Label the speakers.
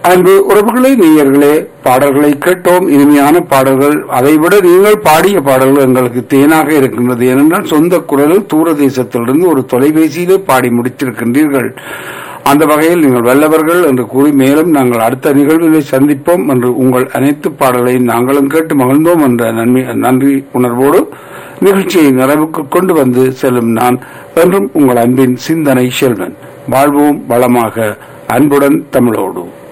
Speaker 1: அன்பு உறவுகளே நேயர்களே பாடல்களை கேட்டோம் இனிமையான பாடல்கள் அதைவிட நீங்கள் பாடிய பாடல்கள் எங்களுக்கு தேனாக இருக்கின்றது ஏனென்றால் சொந்த குரலில் தூர தேசத்திலிருந்து ஒரு தொலைபேசியிலே பாடி முடித்திருக்கின்றீர்கள் அந்த வகையில் நீங்கள் வல்லவர்கள் என்று கூறி மேலும் நாங்கள் அடுத்த நிகழ்விலை சந்திப்போம் என்று உங்கள் அனைத்து பாடல்களையும் நாங்களும் கேட்டு மகிழ்ந்தோம் என்ற நன்மை நன்றி உணர்வோடு நிகழ்ச்சியை நிறைவுக்கு கொண்டு வந்து செல்லும் நான் என்றும் உங்கள் அன்பின் சிந்தனை செல்வன் வாழ்வோம் வளமாக அன்புடன் தமிழோடு